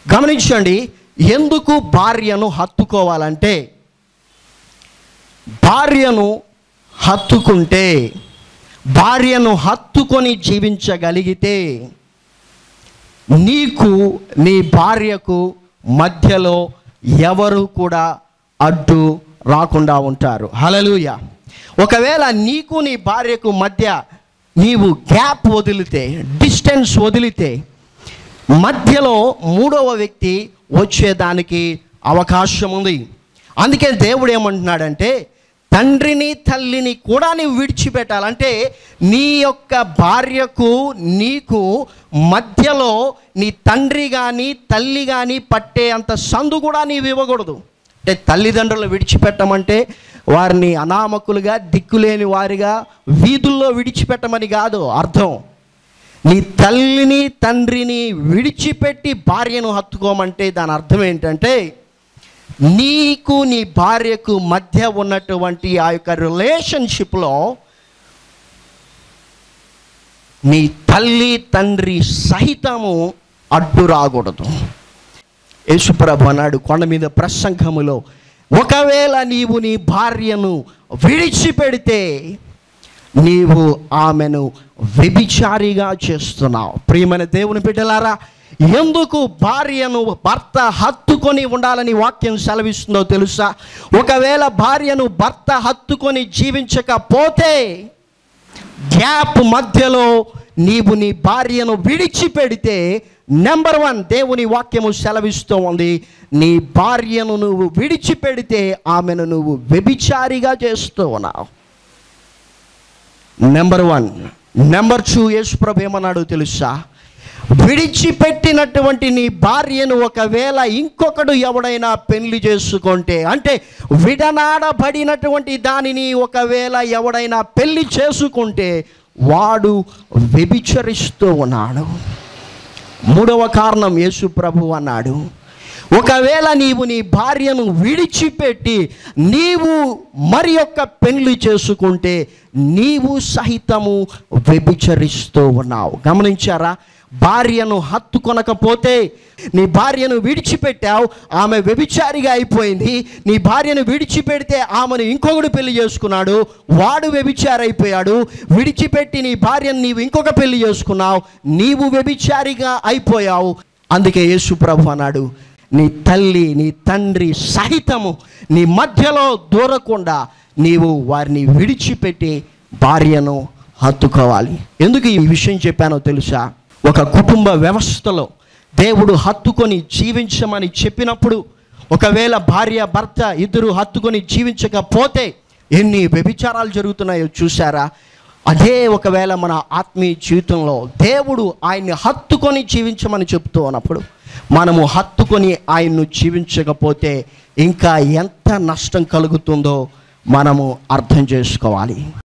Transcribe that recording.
గమనించండి ఎందుకు భార్యను హత్తుకోవాలంటే భార్యను హత్తుకుంటే భార్యను హత్తుకొని జీవించగలిగితే నీకు నీ భార్యకు మధ్యలో ఎవరు కూడా అడ్డు రాకుండా ఉంటారు హలలుయ ఒకవేళ నీకు నీ భార్యకు మధ్య నీవు గ్యాప్ వదిలితే డిస్టెన్స్ వదిలితే మధ్యలో మూడవ వ్యక్తి వచ్చేదానికి అవకాశం ఉంది అందుకే దేవుడు ఏమంటున్నాడంటే తండ్రిని తల్లిని కూడా నీవు విడిచిపెట్టాలంటే నీ యొక్క భార్యకు నీకు మధ్యలో నీ తండ్రి కానీ తల్లి కానీ పట్టే అంత సందు కూడా నీవు ఇవ్వకూడదు అంటే తల్లిదండ్రులు విడిచిపెట్టమంటే వారిని అనామకులుగా దిక్కులేని వారిగా వీధుల్లో విడిచిపెట్టమని కాదు అర్థం నీ తల్లిని తండ్రిని విడిచిపెట్టి భార్యను హత్తుకోమంటే దాని అర్థం ఏంటంటే నీకు నీ భార్యకు మధ్య ఉన్నటువంటి ఆ యొక్క రిలేషన్షిప్లో నీ తల్లి తండ్రి సహితము అడ్డు రాకూడదు యేసుప్రభు అన్నాడు కొండ మీద ప్రసంగములో ఒకవేళ నీవు నీ భార్యను విడిచిపెడితే నీవు ఆమెను వ్యభిచారిగా చేస్తున్నావు ప్రియమైన దేవుని బిడ్డలారా ఎందుకు భార్యను భర్త హత్తుకొని ఉండాలని వాక్యం సెలవిస్తుందో తెలుసా ఒకవేళ భార్యను భర్త హత్తుకొని జీవించకపోతే గ్యాప్ మధ్యలో నీవు నీ భార్యను విడిచిపెడితే నెంబర్ వన్ దేవుని వాక్యము సెలవిస్తూ ఉంది నీ భార్యను నువ్వు విడిచిపెడితే ఆమెను నువ్వు వ్యభిచారిగా చేస్తూ ఉన్నావు నెంబర్ వన్ నెంబర్ టూ యేసుప్రభు ఏమన్నాడు తెలుసా విడిచిపెట్టినటువంటి నీ భార్యను ఒకవేళ ఇంకొకడు ఎవడైనా పెళ్లి చేసుకుంటే అంటే విడనాడబడినటువంటి దానిని ఒకవేళ ఎవడైనా పెళ్లి చేసుకుంటే వాడు వ్యభిచరిస్తూ ఉన్నాడు మూడవ కారణం యేసు ప్రభు అన్నాడు ఒకవేళ నీవు నీ భార్యను విడిచిపెట్టి నీవు మరి యొక్క పెళ్లి చేసుకుంటే నీవు సహితము వ్యభిచరిస్తూ ఉన్నావు గమనించారా భార్యను హత్తుకొనకపోతే నీ భార్యను విడిచిపెట్టావు ఆమె వ్యభిచారిగా అయిపోయింది నీ భార్యను విడిచిపెడితే ఆమెను ఇంకొకడు పెళ్లి చేసుకున్నాడు వాడు వ్యభిచారి అయిపోయాడు విడిచిపెట్టి నీ భార్యను నీవు ఇంకొక పెళ్లి చేసుకున్నావు నీవు వ్యభిచారిగా అయిపోయావు అందుకే యేసు ప్రభు అన్నాడు నీ తల్లి నీ తండ్రి సహితము నీ మధ్యలో దూరకుండా నీవు వారిని విడిచిపెట్టి భార్యను హత్తుకోవాలి ఎందుకు ఈ విషయం చెప్పానో తెలుసా ఒక కుటుంబ వ్యవస్థలో దేవుడు హత్తుకొని జీవించమని చెప్పినప్పుడు ఒకవేళ భార్య భర్త ఇద్దరు హత్తుకొని జీవించకపోతే ఎన్ని వ్యభిచారాలు జరుగుతున్నాయో చూసారా అదే ఒకవేళ మన ఆత్మీయ జీవితంలో దేవుడు ఆయన్ని హత్తుకొని జీవించమని చెప్తూ ఉన్నప్పుడు మనము హత్తుకొని ఆయన్ను జీవించకపోతే ఇంకా ఎంత నష్టం కలుగుతుందో మనము అర్థం చేసుకోవాలి